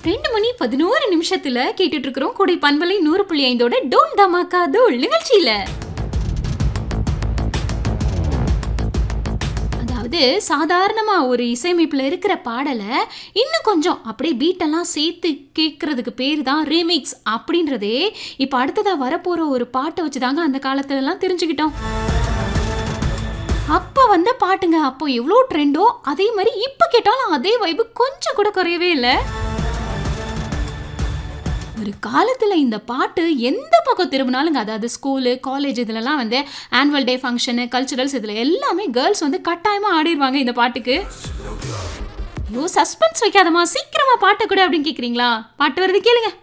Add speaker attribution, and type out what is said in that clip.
Speaker 1: ரெண்டு மணி பதினோரு நிமிஷத்துல கேட்டுட்டு இருக்கிறோம் கொடை பண்பலை நூறு புள்ளி ஐந்தோட டோல் தமாக்கா தோல் நிகழ்ச்சியில அதாவது சாதாரணமா ஒரு இசையமைப்புல இருக்கிற பாடலை இன்னும் கொஞ்சம் அப்படியே பீட்டெல்லாம் சேர்த்து கேட்கறதுக்கு பேர் தான் ரீமிக்ஸ் அப்படின்றதே இப்போ அடுத்ததா வரப்போற ஒரு பாட்டை வச்சு தாங்க அந்த காலத்துல எல்லாம் தெரிஞ்சுக்கிட்டோம் அப்போ வந்த பாட்டுங்க அப்போ எவ்வளோ ட்ரெண்டோ அதே மாதிரி இப்போ கேட்டாலும் அதே வைப்பு கொஞ்சம் கூட குறையவே இல்லை ஒரு காலத்தில் இந்த பாட்டு எந்த பக்கம் திரும்பினாலுங்க அதாவது ஸ்கூலு காலேஜ் இதுலலாம் வந்து ஆனுவல் டே ஃபங்க்ஷனு கல்ச்சுரல்ஸ் இதில் எல்லாமே கேர்ள்ஸ் வந்து கட்டாயமாக ஆடிடுவாங்க இந்த பாட்டுக்கு ஐயோ சஸ்பென்ஸ் வைக்காதம்மா சீக்கிரமா பாட்டை கூட அப்படின்னு கேட்குறீங்களா பாட்டு வருது கேளுங்க